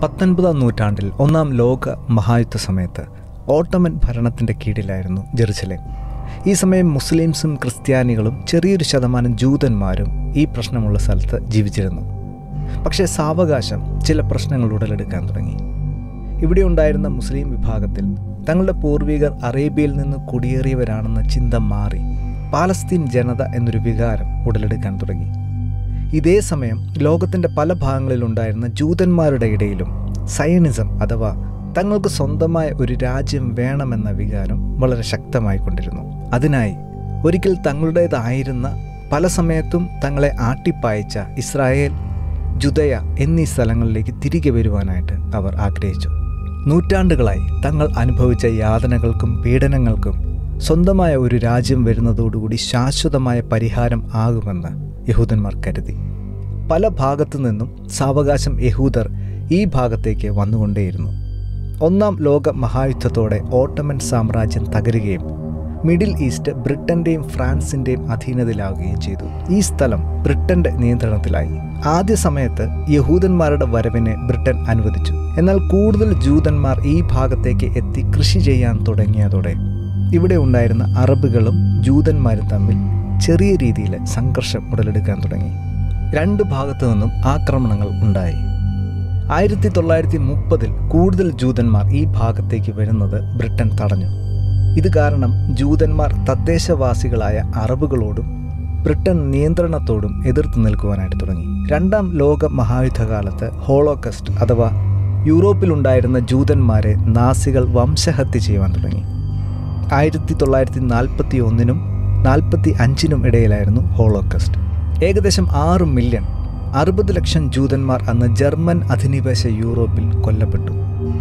പത്തൊൻപതാം നൂറ്റാണ്ടിൽ ഒന്നാം ലോക മഹായുദ്ധ സമയത്ത് ഓട്ടോമൻ ഭരണത്തിൻ്റെ കീഴിലായിരുന്നു ജെറുസലേം ഈ സമയം മുസ്ലിംസും ക്രിസ്ത്യാനികളും ചെറിയൊരു ശതമാനം ജൂതന്മാരും ഈ പ്രശ്നമുള്ള സ്ഥലത്ത് ജീവിച്ചിരുന്നു പക്ഷേ സാവകാശം ചില പ്രശ്നങ്ങൾ ഉടലെടുക്കാൻ തുടങ്ങി ഇവിടെ ഉണ്ടായിരുന്ന മുസ്ലിം വിഭാഗത്തിൽ തങ്ങളുടെ പൂർവികർ അറേബ്യയിൽ നിന്ന് കുടിയേറിയവരാണെന്ന ചിന്ത മാറി പാലസ്തീൻ ജനത എന്നൊരു വികാരം ഉടലെടുക്കാൻ തുടങ്ങി ഇതേ സമയം ലോകത്തിൻ്റെ പല ഭാഗങ്ങളിലുണ്ടായിരുന്ന ജൂതന്മാരുടെ ഇടയിലും സയനിസം അഥവാ തങ്ങൾക്ക് സ്വന്തമായ ഒരു രാജ്യം വേണമെന്ന വികാരം വളരെ ശക്തമായിക്കൊണ്ടിരുന്നു അതിനായി ഒരിക്കൽ തങ്ങളുടേതായിരുന്ന പല സമയത്തും തങ്ങളെ ആട്ടിപ്പായച്ച ഇസ്രായേൽ ജുദയ എന്നീ സ്ഥലങ്ങളിലേക്ക് തിരികെ വരുവാനായിട്ട് അവർ ആഗ്രഹിച്ചു നൂറ്റാണ്ടുകളായി തങ്ങൾ അനുഭവിച്ച യാതനകൾക്കും പീഡനങ്ങൾക്കും സ്വന്തമായ ഒരു രാജ്യം വരുന്നതോടുകൂടി ശാശ്വതമായ പരിഹാരം ആകുമെന്ന് യഹൂദന്മാർ കരുതി പല ഭാഗത്തു നിന്നും സാവകാശം യഹൂദർ ഈ ഭാഗത്തേക്ക് വന്നുകൊണ്ടേയിരുന്നു ഒന്നാം ലോക മഹായുദ്ധത്തോടെ ഓട്ടമൻ സാമ്രാജ്യം തകരുകയും മിഡിൽ ഈസ്റ്റ് ബ്രിട്ടന്റെയും ഫ്രാൻസിന്റെയും അധീനതയിലാവുകയും ചെയ്തു ഈ സ്ഥലം ബ്രിട്ടന്റെ നിയന്ത്രണത്തിലായി ആദ്യ സമയത്ത് യഹൂദന്മാരുടെ വരവിനെ ബ്രിട്ടൻ അനുവദിച്ചു എന്നാൽ കൂടുതൽ ജൂതന്മാർ ഈ ഭാഗത്തേക്ക് എത്തി കൃഷി ചെയ്യാൻ തുടങ്ങിയതോടെ ഇവിടെ ഉണ്ടായിരുന്ന അറബുകളും ജൂതന്മാരും തമ്മിൽ ചെറിയ രീതിയിൽ സംഘർഷം ഉടലെടുക്കാൻ തുടങ്ങി രണ്ട് ഭാഗത്തു നിന്നും ആക്രമണങ്ങൾ ഉണ്ടായി ആയിരത്തി തൊള്ളായിരത്തി മുപ്പതിൽ കൂടുതൽ ജൂതന്മാർ ഈ ഭാഗത്തേക്ക് വരുന്നത് ബ്രിട്ടൻ തടഞ്ഞു ഇത് കാരണം ജൂതന്മാർ തദ്ദേശവാസികളായ അറബുകളോടും ബ്രിട്ടൻ നിയന്ത്രണത്തോടും എതിർത്ത് നിൽക്കുവാനായിട്ട് തുടങ്ങി രണ്ടാം ലോക മഹായുദ്ധകാലത്ത് ഹോളോകസ്റ്റ് അഥവാ യൂറോപ്പിലുണ്ടായിരുന്ന ജൂതന്മാരെ നാസികൾ വംശഹത്യ ചെയ്യുവാൻ തുടങ്ങി ആയിരത്തി തൊള്ളായിരത്തി നാൽപ്പത്തി ഒന്നിനും നാൽപ്പത്തി അഞ്ചിനും ഇടയിലായിരുന്നു ഹോളോകസ്റ്റ് ഏകദേശം ആറ് മില്യൺ അറുപത് ലക്ഷം ജൂതന്മാർ അന്ന് ജർമ്മൻ അധിനിവേശ യൂറോപ്പിൽ കൊല്ലപ്പെട്ടു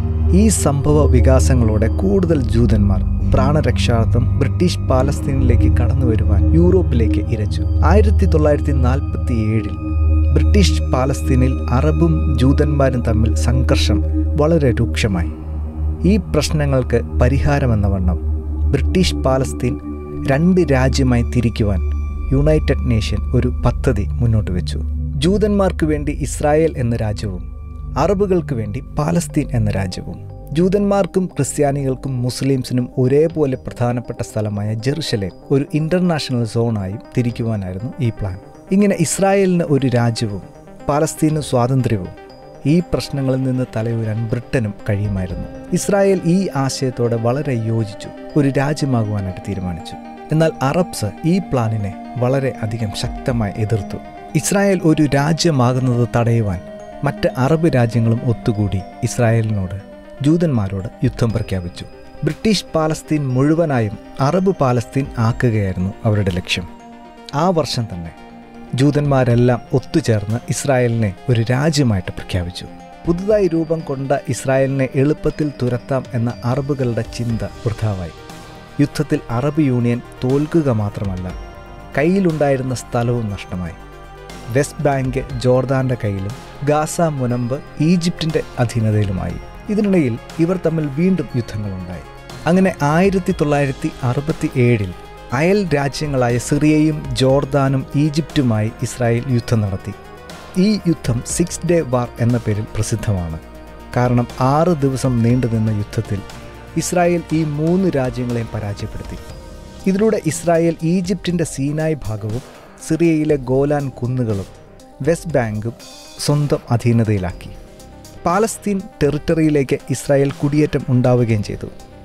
ഈ സംഭവ വികാസങ്ങളോടെ കൂടുതൽ ജൂതന്മാർ പ്രാണരക്ഷാർത്ഥം ബ്രിട്ടീഷ് പാലസ്തീനിലേക്ക് കടന്നു വരുവാൻ യൂറോപ്പിലേക്ക് ഇരച്ചു ആയിരത്തി തൊള്ളായിരത്തി നാൽപ്പത്തി ഏഴിൽ ബ്രിട്ടീഷ് പാലസ്തീനിൽ അറബും ജൂതന്മാരും തമ്മിൽ സംഘർഷം വളരെ രൂക്ഷമായി ഈ പ്രശ്നങ്ങൾക്ക് പരിഹാരമെന്ന വണ്ണം ബ്രിട്ടീഷ് പാലസ്തീൻ രണ്ട് രാജ്യമായി തിരിക്കുവാൻ യുണൈറ്റഡ് നേഷൻ ഒരു പദ്ധതി മുന്നോട്ട് വെച്ചു ജൂതന്മാർക്ക് വേണ്ടി ഇസ്രായേൽ എന്ന രാജ്യവും അറബുകൾക്ക് വേണ്ടി പാലസ്തീൻ എന്ന രാജ്യവും ജൂതന്മാർക്കും ക്രിസ്ത്യാനികൾക്കും മുസ്ലിംസിനും ഒരേപോലെ പ്രധാനപ്പെട്ട സ്ഥലമായ ജെറുസലേം ഒരു ഇന്റർനാഷണൽ സോണായും തിരിക്കുവാനായിരുന്നു ഈ പ്ലാൻ ഇങ്ങനെ ഇസ്രായേലിന് ഒരു രാജ്യവും പാലസ്തീന് സ്വാതന്ത്ര്യവും ഈ പ്രശ്നങ്ങളിൽ നിന്ന് തലയുരാൻ ബ്രിട്ടനും കഴിയുമായിരുന്നു ഇസ്രായേൽ ഈ ആശയത്തോടെ വളരെ യോജിച്ചു ഒരു രാജ്യമാകുവാനായിട്ട് തീരുമാനിച്ചു എന്നാൽ അറബ്സ് ഈ പ്ലാനിനെ വളരെ അധികം ശക്തമായി എതിർത്തു ഇസ്രായേൽ ഒരു രാജ്യമാകുന്നത് തടയുവാൻ മറ്റ് അറബ് രാജ്യങ്ങളും ഒത്തുകൂടി ഇസ്രായേലിനോട് ജൂതന്മാരോട് യുദ്ധം പ്രഖ്യാപിച്ചു ബ്രിട്ടീഷ് പാലസ്തീൻ മുഴുവനായും അറബ് പാലസ്തീൻ ആക്കുകയായിരുന്നു അവരുടെ ലക്ഷ്യം ആ വർഷം തന്നെ ജൂതന്മാരെല്ലാം ഒത്തുചേർന്ന് ഇസ്രായേലിനെ ഒരു രാജ്യമായിട്ട് പ്രഖ്യാപിച്ചു പുതുതായി രൂപം കൊണ്ട ഇസ്രായേലിനെ എളുപ്പത്തിൽ തുരത്താം എന്ന അറബുകളുടെ ചിന്ത വൃഥാവായി യുദ്ധത്തിൽ അറബ് യൂണിയൻ തോൽക്കുക മാത്രമല്ല കയ്യിലുണ്ടായിരുന്ന സ്ഥലവും നഷ്ടമായി വെസ്റ്റ് ബാങ്ക് ജോർദാന്റെ കയ്യിലും ഗാസ മുനമ്പ് ഈജിപ്തിന്റെ അധീനതയിലുമായി ഇതിനിടയിൽ ഇവർ തമ്മിൽ വീണ്ടും യുദ്ധങ്ങളുണ്ടായി അങ്ങനെ ആയിരത്തി തൊള്ളായിരത്തി അറുപത്തി ഏഴിൽ അയൽ രാജ്യങ്ങളായ സിറിയയും ജോർദാനും ഈജിപ്തുമായി ഇസ്രായേൽ യുദ്ധം നടത്തി ഈ യുദ്ധം സിക്സ് ഡേ വാർ എന്ന പേരിൽ പ്രസിദ്ധമാണ് കാരണം ആറ് ദിവസം നീണ്ടുനിന്ന യുദ്ധത്തിൽ ഇസ്രായേൽ ഈ മൂന്ന് രാജ്യങ്ങളെയും പരാജയപ്പെടുത്തി ഇതിലൂടെ ഇസ്രായേൽ ഈജിപ്തിൻ്റെ സീനായ് ഭാഗവും സിറിയയിലെ ഗോലാൻ കുന്നുകളും വെസ്റ്റ് ബാങ്കും സ്വന്തം അധീനതയിലാക്കി പാലസ്തീൻ ടെറിട്ടറിയിലേക്ക് ഇസ്രായേൽ കുടിയേറ്റം ഉണ്ടാവുകയും ചെയ്തു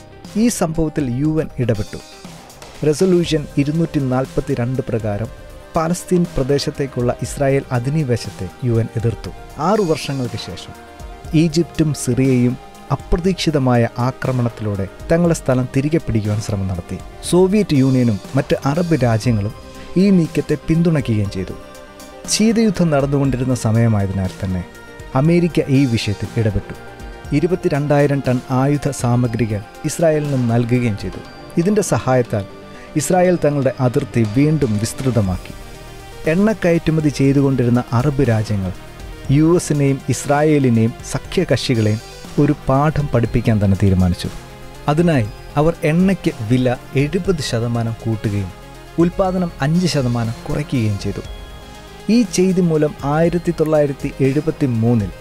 ഈ സംഭവത്തിൽ യു എൻ ഇടപെട്ടു റെസൊല്യൂഷൻ ഇരുന്നൂറ്റി നാൽപ്പത്തി രണ്ട് പ്രകാരം പാലസ്തീൻ പ്രദേശത്തേക്കുള്ള ഇസ്രായേൽ അധിനിവേശത്തെ യു എൻ എതിർത്തു ആറു വർഷങ്ങൾക്ക് ശേഷം ഈജിപ്തും സിറിയയും അപ്രതീക്ഷിതമായ ആക്രമണത്തിലൂടെ തങ്ങളുടെ സ്ഥലം തിരികെ പിടിക്കുവാൻ ശ്രമം നടത്തി സോവിയറ്റ് യൂണിയനും മറ്റ് അറബ് രാജ്യങ്ങളും ഈ നീക്കത്തെ പിന്തുണയ്ക്കുകയും ചെയ്തു ശീതയുദ്ധം നടന്നുകൊണ്ടിരുന്ന സമയമായതിനാൽ തന്നെ അമേരിക്ക ഈ വിഷയത്തിൽ ഇടപെട്ടു ഇരുപത്തിരണ്ടായിരം ടൺ ആയുധ സാമഗ്രികൾ ഇസ്രായേലിന് നൽകുകയും ചെയ്തു ഇതിൻ്റെ സഹായത്താൽ ഇസ്രായേൽ തങ്ങളുടെ അതിർത്തി വീണ്ടും വിസ്തൃതമാക്കി എണ്ണ കയറ്റുമതി ചെയ്തുകൊണ്ടിരുന്ന അറബ് രാജ്യങ്ങൾ യു എസിനെയും ഇസ്രായേലിനെയും സഖ്യകക്ഷികളെയും ഒരു പാഠം പഠിപ്പിക്കാൻ തന്നെ തീരുമാനിച്ചു അതിനായി അവർ എണ്ണയ്ക്ക് വില എഴുപത് ശതമാനം കൂട്ടുകയും ഉൽപാദനം അഞ്ച് ശതമാനം കുറയ്ക്കുകയും ചെയ്തു ഈ ചെയ്തി മൂലം ആയിരത്തി തൊള്ളായിരത്തി എഴുപത്തി മൂന്നിൽ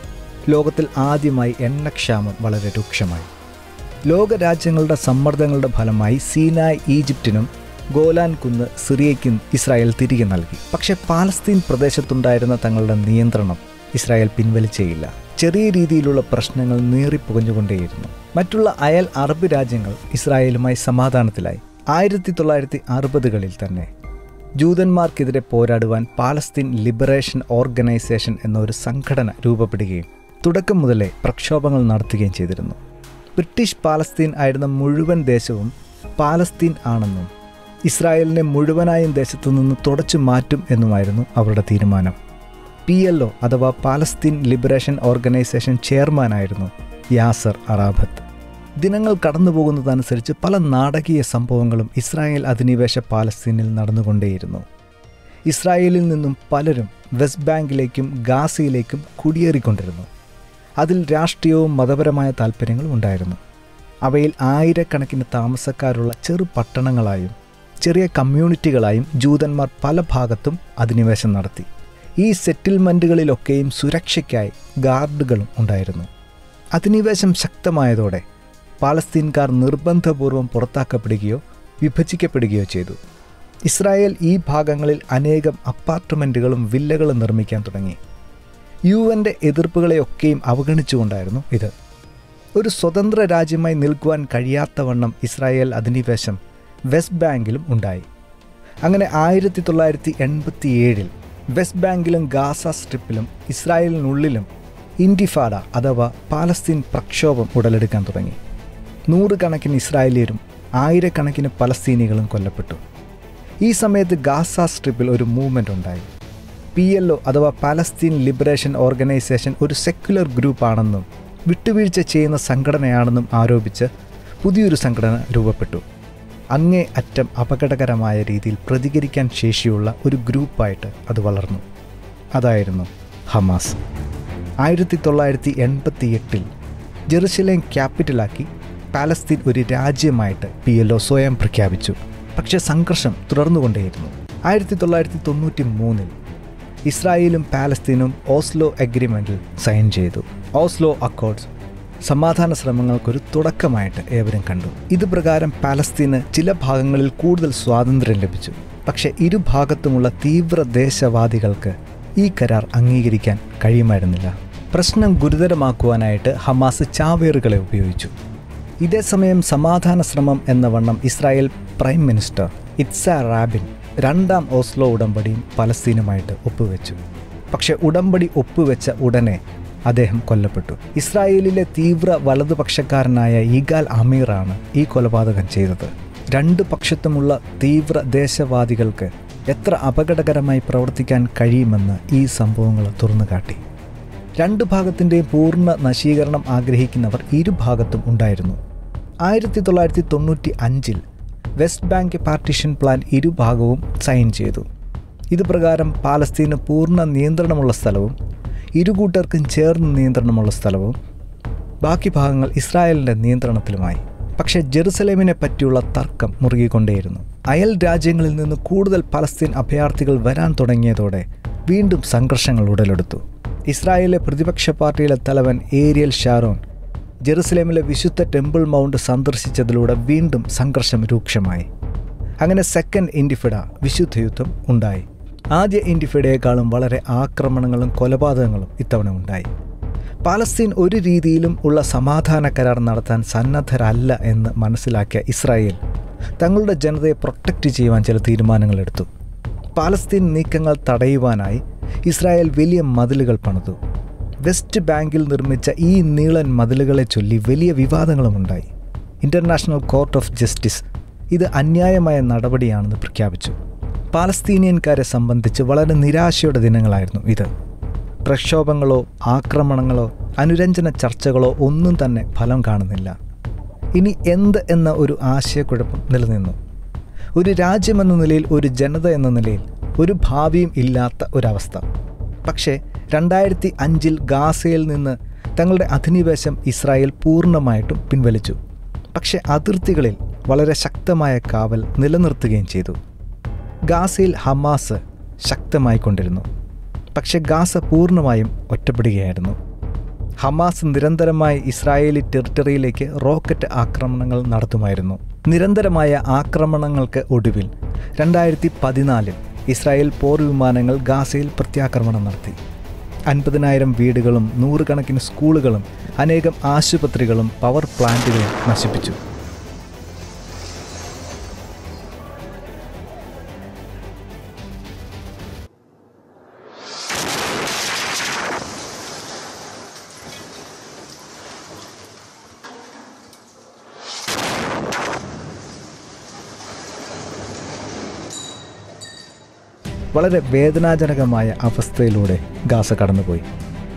ലോകത്തിൽ ആദ്യമായി എണ്ണക്ഷാമം വളരെ രൂക്ഷമായി ലോകരാജ്യങ്ങളുടെ സമ്മർദ്ദങ്ങളുടെ ഫലമായി സീനായ് ഈജിപ്തിനും ഗോലാൻ കുന്ന് സിറിയയ്ക്കും ഇസ്രായേൽ തിരികെ നൽകി പക്ഷേ പാലസ്തീൻ പ്രദേശത്തുണ്ടായിരുന്ന തങ്ങളുടെ നിയന്ത്രണം ഇസ്രായേൽ പിൻവലിച്ചേയില്ല ചെറിയ രീതിയിലുള്ള പ്രശ്നങ്ങൾ നീറിപ്പുകഞ്ഞുകൊണ്ടേയിരുന്നു മറ്റുള്ള അയൽ അറബ് രാജ്യങ്ങൾ ഇസ്രായേലുമായി സമാധാനത്തിലായി ആയിരത്തി തൊള്ളായിരത്തി അറുപതുകളിൽ തന്നെ ജൂതന്മാർക്കെതിരെ പോരാടുവാൻ പാലസ്തീൻ ലിബറേഷൻ ഓർഗനൈസേഷൻ എന്ന ഒരു സംഘടന രൂപപ്പെടുകയും തുടക്കം മുതലേ പ്രക്ഷോഭങ്ങൾ നടത്തുകയും ചെയ്തിരുന്നു ബ്രിട്ടീഷ് പാലസ്തീൻ ആയിരുന്ന മുഴുവൻ ദേശവും പാലസ്തീൻ ആണെന്നും ഇസ്രായേലിനെ മുഴുവനായും ദേശത്തു നിന്ന് തുടച്ചു മാറ്റും എന്നുമായിരുന്നു അവരുടെ തീരുമാനം പി എൽ ഒ അഥവാ പാലസ്തീൻ ലിബറേഷൻ ഓർഗനൈസേഷൻ ചെയർമാനായിരുന്നു യാസർ അറാബത്ത് ദിനങ്ങൾ കടന്നുപോകുന്നതനുസരിച്ച് പല നാടകീയ സംഭവങ്ങളും ഇസ്രായേൽ അധിനിവേശ പാലസ്തീനിൽ നടന്നുകൊണ്ടേയിരുന്നു ഇസ്രായേലിൽ നിന്നും പലരും വെസ്റ്റ് ബാങ്കിലേക്കും ഗാസയിലേക്കും കുടിയേറിക്കൊണ്ടിരുന്നു അതിൽ രാഷ്ട്രീയവും മതപരമായ താല്പര്യങ്ങളും ഉണ്ടായിരുന്നു അവയിൽ ആയിരക്കണക്കിന് താമസക്കാരുള്ള ചെറു പട്ടണങ്ങളായും ചെറിയ കമ്മ്യൂണിറ്റികളായും ജൂതന്മാർ പല ഭാഗത്തും അധിനിവേശം നടത്തി ഈ സെറ്റിൽമെൻറ്റുകളിലൊക്കെയും സുരക്ഷയ്ക്കായി ഗാർഡുകളും ഉണ്ടായിരുന്നു അധിനിവേശം ശക്തമായതോടെ പാലസ്തീൻകാർ നിർബന്ധപൂർവ്വം പുറത്താക്കപ്പെടുകയോ വിഭജിക്കപ്പെടുകയോ ചെയ്തു ഇസ്രായേൽ ഈ ഭാഗങ്ങളിൽ അനേകം അപ്പാർട്ട്മെൻറ്റുകളും വില്ലകളും നിർമ്മിക്കാൻ തുടങ്ങി യു എൻ്റെ എതിർപ്പുകളെയൊക്കെയും അവഗണിച്ചുകൊണ്ടായിരുന്നു ഇത് ഒരു സ്വതന്ത്ര രാജ്യമായി നിൽക്കുവാൻ കഴിയാത്തവണ്ണം ഇസ്രായേൽ അധിനിവേശം വെസ്റ്റ് ബാങ്കിലും ഉണ്ടായി അങ്ങനെ ആയിരത്തി തൊള്ളായിരത്തി എൺപത്തി ഏഴിൽ വെസ്റ്റ് ബാങ്കിലും ഗാസ സ്ട്രിപ്പിലും ഇസ്രായേലിനുള്ളിലും ഇൻഡിഫാഡ അഥവാ പാലസ്തീൻ പ്രക്ഷോഭം ഉടലെടുക്കാൻ തുടങ്ങി നൂറുകണക്കിന് ഇസ്രായേലിയരും ആയിരക്കണക്കിന് പലസ്തീനികളും കൊല്ലപ്പെട്ടു ഈ സമയത്ത് ഗാസ സ്ട്രിപ്പിൽ ഒരു മൂവ്മെൻ്റ് ഉണ്ടായി പി എൽ ഒ അഥവാ പാലസ്തീൻ ലിബറേഷൻ ഓർഗനൈസേഷൻ ഒരു സെക്യുലർ ഗ്രൂപ്പാണെന്നും വിട്ടുവീഴ്ച ചെയ്യുന്ന സംഘടനയാണെന്നും ആരോപിച്ച് പുതിയൊരു സംഘടന രൂപപ്പെട്ടു അങ്ങേ അറ്റം അപകടകരമായ രീതിയിൽ പ്രതികരിക്കാൻ ശേഷിയുള്ള ഒരു ഗ്രൂപ്പായിട്ട് അത് വളർന്നു അതായിരുന്നു ഹമാസ് ആയിരത്തി തൊള്ളായിരത്തി എൺപത്തി എട്ടിൽ ജെറുസലേം ക്യാപിറ്റലാക്കി പാലസ്തീൻ ഒരു രാജ്യമായിട്ട് പി എൽ ഒ സ്വയം പ്രഖ്യാപിച്ചു പക്ഷേ സംഘർഷം തുടർന്നുകൊണ്ടേയിരുന്നു ആയിരത്തി തൊള്ളായിരത്തി തൊണ്ണൂറ്റി മൂന്നിൽ ഇസ്രായേലും പാലസ്തീനും ഓസ്ലോ അഗ്രിമെൻറ്റിൽ സൈൻ ചെയ്തു ഓസ്ലോ അക്കോർഡ്സ് സമാധാന ശ്രമങ്ങൾക്കൊരു തുടക്കമായിട്ട് ഏവരും കണ്ടു ഇത് പ്രകാരം പാലസ്തീന് ചില ഭാഗങ്ങളിൽ കൂടുതൽ സ്വാതന്ത്ര്യം ലഭിച്ചു പക്ഷേ ഇരുഭാഗത്തുമുള്ള തീവ്ര ദേശവാദികൾക്ക് ഈ കരാർ അംഗീകരിക്കാൻ കഴിയുമായിരുന്നില്ല പ്രശ്നം ഗുരുതരമാക്കുവാനായിട്ട് ഹമാസ് ചാവേറുകളെ ഉപയോഗിച്ചു ഇതേസമയം സമാധാന ശ്രമം എന്ന വണ്ണം Israel prime minister Yitzhak Rabin രണ്ടാം ഓസ്ലോ ഉടമ്പടിയും പലസ്തീനുമായിട്ട് ഒപ്പുവെച്ചു പക്ഷെ ഉടമ്പടി ഒപ്പുവെച്ച ഉടനെ അദ്ദേഹം കൊല്ലപ്പെട്ടു ഇസ്രായേലിലെ തീവ്ര വലതുപക്ഷക്കാരനായ ഈഗാൽ അമീറാണ് ഈ കൊലപാതകം ചെയ്തത് രണ്ട് പക്ഷത്തുമുള്ള തീവ്ര ദേശവാദികൾക്ക് എത്ര അപകടകരമായി പ്രവർത്തിക്കാൻ കഴിയുമെന്ന് ഈ സംഭവങ്ങൾ തുറന്നുകാട്ടി രണ്ട് ഭാഗത്തിൻ്റെയും പൂർണ്ണ നശീകരണം ആഗ്രഹിക്കുന്നവർ ഇരുഭാഗത്തും ഉണ്ടായിരുന്നു ആയിരത്തി തൊള്ളായിരത്തി തൊണ്ണൂറ്റി അഞ്ചിൽ വെസ്റ്റ് ബാങ്ക് പാർട്ടീഷൻ പ്ലാൻ ഇരുഭാഗവും സൈൻ ചെയ്തു ഇത് പ്രകാരം പാലസ്തീന് പൂർണ്ണ നിയന്ത്രണമുള്ള സ്ഥലവും ഇരുകൂട്ടർക്കും ചേർന്ന് നിയന്ത്രണമുള്ള സ്ഥലവും ബാക്കി ഭാഗങ്ങൾ ഇസ്രായേലിൻ്റെ നിയന്ത്രണത്തിലുമായി പക്ഷേ ജെറുസലേമിനെ പറ്റിയുള്ള തർക്കം മുറുകിക്കൊണ്ടേയിരുന്നു അയൽ രാജ്യങ്ങളിൽ നിന്ന് കൂടുതൽ പലസ്തീൻ അഭയാർത്ഥികൾ വരാൻ തുടങ്ങിയതോടെ വീണ്ടും സംഘർഷങ്ങൾ ഉടലെടുത്തു ഇസ്രായേലിലെ പ്രതിപക്ഷ പാർട്ടിയിലെ തലവൻ ഏരിയൽ ഷാരോൺ ജെറുസലേമിലെ വിശുദ്ധ ടെമ്പിൾ മൗണ്ട് സന്ദർശിച്ചതിലൂടെ വീണ്ടും സംഘർഷം രൂക്ഷമായി അങ്ങനെ സെക്കൻഡ് ഇൻഡിഫിഡ വിശുദ്ധ യുദ്ധം ഉണ്ടായി ആദ്യ ഇൻഡിഫിഡയേക്കാളും വളരെ ആക്രമണങ്ങളും കൊലപാതകങ്ങളും ഇത്തവണ ഉണ്ടായി പാലസ്തീൻ ഒരു രീതിയിലും ഉള്ള സമാധാന കരാർ നടത്താൻ സന്നദ്ധരല്ല എന്ന് മനസ്സിലാക്കിയ ഇസ്രായേൽ തങ്ങളുടെ ജനതയെ പ്രൊട്ടക്റ്റ് ചെയ്യുവാൻ ചില തീരുമാനങ്ങളെടുത്തു പാലസ്തീൻ നീക്കങ്ങൾ തടയുവാനായി ഇസ്രായേൽ വലിയ മതിലുകൾ പണിതു വെസ്റ്റ് ബാങ്കിൽ നിർമ്മിച്ച ഈ നീളൻ മതിലുകളെ ചൊല്ലി വലിയ വിവാദങ്ങളുമുണ്ടായി ഇൻ്റർനാഷണൽ കോർട്ട് ഓഫ് ജസ്റ്റിസ് ഇത് അന്യായമായ നടപടിയാണെന്ന് പ്രഖ്യാപിച്ചു പാലസ്തീനിയൻകാരെ സംബന്ധിച്ച് വളരെ നിരാശയുടെ ദിനങ്ങളായിരുന്നു ഇത് പ്രക്ഷോഭങ്ങളോ ആക്രമണങ്ങളോ അനുരഞ്ജന ചർച്ചകളോ ഒന്നും തന്നെ ഫലം കാണുന്നില്ല ഇനി എന്ത് എന്ന ഒരു ആശയക്കുഴപ്പം നിലനിന്നു ഒരു രാജ്യമെന്ന നിലയിൽ ഒരു ജനത എന്ന നിലയിൽ ഒരു ഭാവിയും ഇല്ലാത്ത ഒരവസ്ഥ പക്ഷേ രണ്ടായിരത്തി അഞ്ചിൽ ഗാസയിൽ നിന്ന് തങ്ങളുടെ അധിനിവേശം ഇസ്രായേൽ പൂർണ്ണമായിട്ടും പിൻവലിച്ചു പക്ഷേ അതിർത്തികളിൽ വളരെ ശക്തമായ കാവൽ നിലനിർത്തുകയും ചെയ്തു ഗാസയിൽ ഹമാസ് ശക്തമായിക്കൊണ്ടിരുന്നു പക്ഷെ ഗാസ പൂർണ്ണമായും ഒറ്റപ്പെടുകയായിരുന്നു ഹമാസ് നിരന്തരമായി ഇസ്രായേലി ടെറിട്ടറിയിലേക്ക് റോക്കറ്റ് ആക്രമണങ്ങൾ നടത്തുമായിരുന്നു നിരന്തരമായ ആക്രമണങ്ങൾക്ക് ഒടുവിൽ രണ്ടായിരത്തി പതിനാലിൽ ഇസ്രായേൽ പോർ വിമാനങ്ങൾ ഗാസയിൽ പ്രത്യാക്രമണം നടത്തി അൻപതിനായിരം വീടുകളും നൂറുകണക്കിന് സ്കൂളുകളും അനേകം ആശുപത്രികളും പവർ പ്ലാന്റുകളും നശിപ്പിച്ചു വളരെ വേദനാജനകമായ അവസ്ഥയിലൂടെ ഗാസ കടന്നുപോയി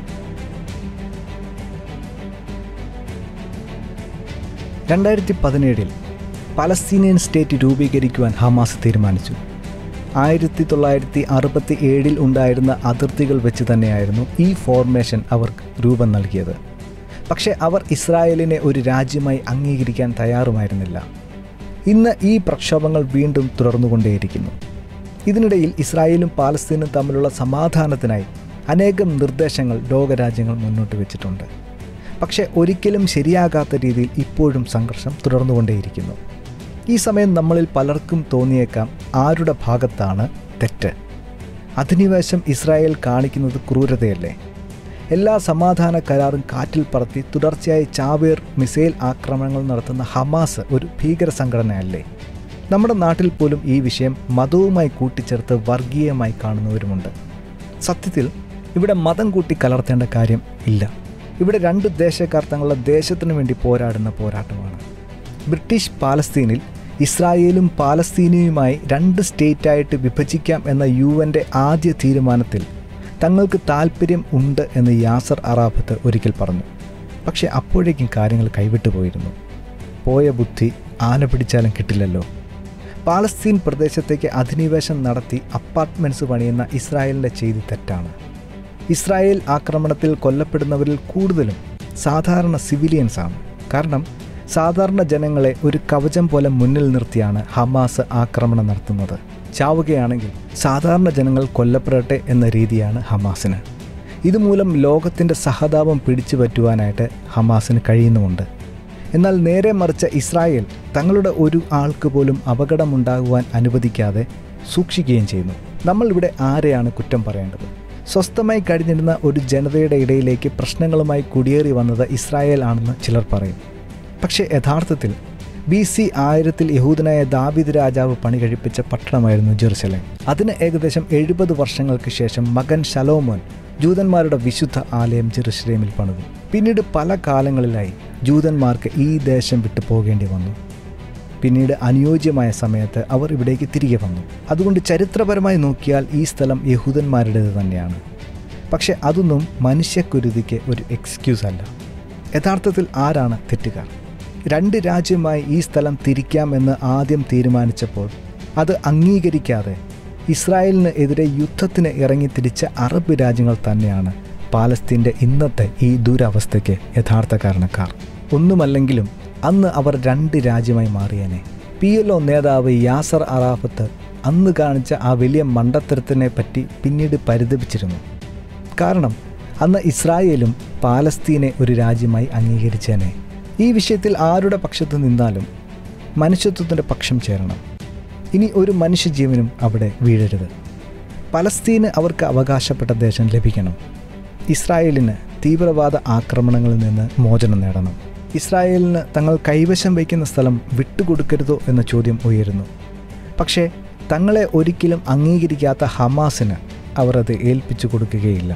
രണ്ടായിരത്തി പതിനേഴിൽ പലസ്തീനിയൻ സ്റ്റേറ്റ് രൂപീകരിക്കുവാൻ ഹമാസ് തീരുമാനിച്ചു ആയിരത്തി തൊള്ളായിരത്തി അറുപത്തി ഏഴിൽ ഉണ്ടായിരുന്ന അതിർത്തികൾ വെച്ച് തന്നെയായിരുന്നു ഈ ഫോർമേഷൻ അവർക്ക് രൂപം നൽകിയത് പക്ഷേ അവർ ഇസ്രായേലിനെ ഒരു രാജ്യമായി അംഗീകരിക്കാൻ തയ്യാറുമായിരുന്നില്ല ഇന്ന് ഈ പ്രക്ഷോഭങ്ങൾ വീണ്ടും തുടർന്നുകൊണ്ടേയിരിക്കുന്നു ഇതിനിടയിൽ ഇസ്രായേലും പാലസ്തീനും തമ്മിലുള്ള സമാധാനത്തിനായി അനേകം നിർദ്ദേശങ്ങൾ ലോകരാജ്യങ്ങൾ മുന്നോട്ട് വെച്ചിട്ടുണ്ട് പക്ഷേ ഒരിക്കലും ശരിയാകാത്ത രീതിയിൽ ഇപ്പോഴും സംഘർഷം തുടർന്നുകൊണ്ടേയിരിക്കുന്നു ഈ സമയം നമ്മളിൽ പലർക്കും തോന്നിയേക്കാം ആരുടെ ഭാഗത്താണ് തെറ്റ് അധിനിവേശം ഇസ്രായേൽ കാണിക്കുന്നത് ക്രൂരതയല്ലേ എല്ലാ സമാധാന കരാറും കാറ്റിൽ പറത്തി തുടർച്ചയായി ചാവേർ മിസൈൽ ആക്രമണങ്ങൾ നടത്തുന്ന ഹമാസ് ഒരു ഭീകര സംഘടനയല്ലേ നമ്മുടെ നാട്ടിൽ പോലും ഈ വിഷയം മതവുമായി കൂട്ടിച്ചേർത്ത് വർഗീയമായി കാണുന്നവരുമുണ്ട് സത്യത്തിൽ ഇവിടെ മതം കൂട്ടി കലർത്തേണ്ട കാര്യം ഇല്ല ഇവിടെ രണ്ട് ദേശക്കാർ തങ്ങളുടെ ദേശത്തിനു വേണ്ടി പോരാടുന്ന പോരാട്ടമാണ് ബ്രിട്ടീഷ് പാലസ്തീനിൽ ഇസ്രായേലും പാലസ്തീനയുമായി രണ്ട് സ്റ്റേറ്റായിട്ട് വിഭജിക്കാം എന്ന യു എൻ്റെ ആദ്യ തീരുമാനത്തിൽ തങ്ങൾക്ക് താല്പര്യം ഉണ്ട് എന്ന് യാസർ അറാഫത്ത് ഒരിക്കൽ പറഞ്ഞു പക്ഷേ അപ്പോഴേക്കും കാര്യങ്ങൾ കൈവിട്ടു പോയിരുന്നു പോയ ബുദ്ധി ആന പിടിച്ചാലും കിട്ടില്ലല്ലോ പാലസ്തീൻ പ്രദേശത്തേക്ക് അധിനിവേശം നടത്തി അപ്പാർട്ട്മെൻറ്റ്സ് പണിയുന്ന ഇസ്രായേലിൻ്റെ ചെയ്തി തെറ്റാണ് ഇസ്രായേൽ ആക്രമണത്തിൽ കൊല്ലപ്പെടുന്നവരിൽ കൂടുതലും സാധാരണ സിവിലിയൻസ് ആണ് കാരണം സാധാരണ ജനങ്ങളെ ഒരു കവചം പോലെ മുന്നിൽ നിർത്തിയാണ് ഹമാസ് ആക്രമണം നടത്തുന്നത് ചാവുകയാണെങ്കിൽ സാധാരണ ജനങ്ങൾ കൊല്ലപ്പെടട്ടെ എന്ന രീതിയാണ് ഹമാസിന് ഇതുമൂലം ലോകത്തിൻ്റെ സഹതാപം പിടിച്ചു പറ്റുവാനായിട്ട് ഹമാസിന് കഴിയുന്നുമുണ്ട് എന്നാൽ നേരെ മറിച്ച ഇസ്രായേൽ തങ്ങളുടെ ഒരു ആൾക്ക് പോലും അപകടമുണ്ടാകുവാൻ അനുവദിക്കാതെ സൂക്ഷിക്കുകയും ചെയ്യുന്നു നമ്മൾ ഇവിടെ ആരെയാണ് കുറ്റം പറയേണ്ടത് സ്വസ്ഥമായി കഴിഞ്ഞിരുന്ന ഒരു ജനതയുടെ ഇടയിലേക്ക് പ്രശ്നങ്ങളുമായി കുടിയേറി വന്നത് ഇസ്രായേൽ ആണെന്ന് ചിലർ പറയും പക്ഷേ യഥാർത്ഥത്തിൽ ബി സി ആയിരത്തിൽ യഹൂദനായ ദാവിദ് രാജാവ് പണി കഴിപ്പിച്ച പട്ടണമായിരുന്നു ജെറുസലേം അതിന് ഏകദേശം എഴുപത് വർഷങ്ങൾക്ക് ശേഷം മകൻ ശലോമോൻ ജൂതന്മാരുടെ വിശുദ്ധ ആലയം ജെറുസലേമിൽ പണിതു പിന്നീട് പല കാലങ്ങളിലായി ജൂതന്മാർക്ക് ഈ ദേശം വിട്ടു പോകേണ്ടി വന്നു പിന്നീട് അനുയോജ്യമായ സമയത്ത് അവർ ഇവിടേക്ക് തിരികെ വന്നു അതുകൊണ്ട് ചരിത്രപരമായി നോക്കിയാൽ ഈ സ്ഥലം യഹൂദന്മാരുടേത് തന്നെയാണ് പക്ഷെ അതൊന്നും മനുഷ്യക്കുരുതിക്ക് ഒരു എക്സ്ക്യൂസ് അല്ല യഥാർത്ഥത്തിൽ ആരാണ് തെറ്റുകാർ രണ്ട് രാജ്യമായി ഈ സ്ഥലം തിരിക്കാമെന്ന് ആദ്യം തീരുമാനിച്ചപ്പോൾ അത് അംഗീകരിക്കാതെ ഇസ്രായേലിന് എതിരെ യുദ്ധത്തിന് ഇറങ്ങിത്തിരിച്ച അറബ് രാജ്യങ്ങൾ തന്നെയാണ് പാലസ്തീൻ്റെ ഇന്നത്തെ ഈ ദുരവസ്ഥയ്ക്ക് യഥാർത്ഥ കാരണക്കാർ ഒന്നുമല്ലെങ്കിലും അന്ന് അവർ രണ്ട് രാജ്യമായി മാറിയേനെ പി എൽ ഒ നേതാവ് യാസർ അറാഫത്ത് അന്ന് കാണിച്ച ആ വലിയ മണ്ടത്തരത്തിനെ പറ്റി പിന്നീട് പരിതപിച്ചിരുന്നു കാരണം അന്ന് ഇസ്രായേലും പാലസ്തീനെ ഒരു രാജ്യമായി അംഗീകരിച്ചേനെ ഈ വിഷയത്തിൽ ആരുടെ പക്ഷത്ത് നിന്നാലും മനുഷ്യത്വത്തിൻ്റെ പക്ഷം ചേരണം ഇനി ഒരു മനുഷ്യജീവനും അവിടെ വീഴരുത് പലസ്തീന് അവർക്ക് അവകാശപ്പെട്ട ദേശം ലഭിക്കണം ഇസ്രായേലിന് തീവ്രവാദ ആക്രമണങ്ങളിൽ നിന്ന് മോചനം നേടണം ഇസ്രായേലിന് തങ്ങൾ കൈവശം വയ്ക്കുന്ന സ്ഥലം വിട്ടുകൊടുക്കരുതോ എന്ന ചോദ്യം ഉയരുന്നു പക്ഷേ തങ്ങളെ ഒരിക്കലും അംഗീകരിക്കാത്ത ഹമാസിന് അവർ അത് ഏൽപ്പിച്ചു കൊടുക്കുകയില്ല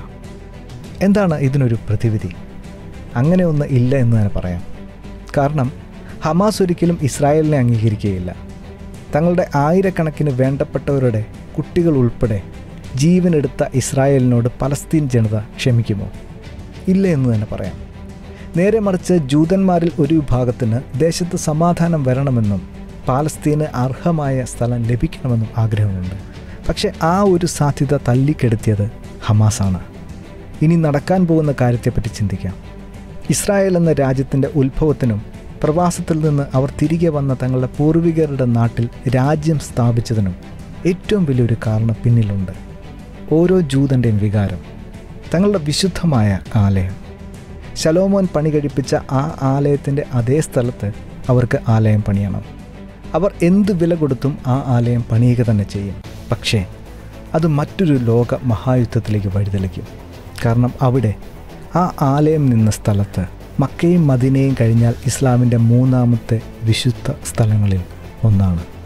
എന്താണ് ഇതിനൊരു പ്രതിവിധി അങ്ങനെ ഒന്ന് ഇല്ല എന്ന് തന്നെ പറയാം കാരണം ഹമാസ് ഒരിക്കലും ഇസ്രായേലിനെ അംഗീകരിക്കുകയില്ല തങ്ങളുടെ ആയിരക്കണക്കിന് വേണ്ടപ്പെട്ടവരുടെ കുട്ടികൾ ഉൾപ്പെടെ ജീവനെടുത്ത ഇസ്രായേലിനോട് പലസ്തീൻ ജനത ക്ഷമിക്കുമോ ഇല്ല എന്ന് തന്നെ പറയാം നേരെ മറിച്ച് ജൂതന്മാരിൽ ഒരു വിഭാഗത്തിന് ദേശത്ത് സമാധാനം വരണമെന്നും പാലസ്തീന് അർഹമായ സ്ഥലം ലഭിക്കണമെന്നും ആഗ്രഹമുണ്ട് പക്ഷെ ആ ഒരു സാധ്യത തല്ലിക്കെടുത്തിയത് ഹമാസാണ് ഇനി നടക്കാൻ പോകുന്ന കാര്യത്തെപ്പറ്റി ചിന്തിക്കാം ഇസ്രായേൽ എന്ന രാജ്യത്തിൻ്റെ ഉത്ഭവത്തിനും പ്രവാസത്തിൽ നിന്ന് അവർ തിരികെ വന്ന തങ്ങളുടെ പൂർവികരുടെ നാട്ടിൽ രാജ്യം സ്ഥാപിച്ചതിനും ഏറ്റവും വലിയൊരു കാരണം പിന്നിലുണ്ട് ഓരോ ജൂതൻ്റെയും വികാരം തങ്ങളുടെ വിശുദ്ധമായ ആലയം ശലോമോൻ പണി കഴിപ്പിച്ച ആ ആലയത്തിൻ്റെ അതേ സ്ഥലത്ത് അവർക്ക് ആലയം പണിയണം അവർ എന്ത് വില കൊടുത്തും ആ ആലയം പണിയുക തന്നെ ചെയ്യും പക്ഷേ അത് മറ്റൊരു ലോക മഹായുദ്ധത്തിലേക്ക് വഴിതെളിക്കും കാരണം അവിടെ ആ ആലയം നിന്ന സ്ഥലത്ത് മക്കയും മദിനയും കഴിഞ്ഞാൽ ഇസ്ലാമിൻ്റെ മൂന്നാമത്തെ വിശുദ്ധ സ്ഥലങ്ങളിൽ ഒന്നാണ്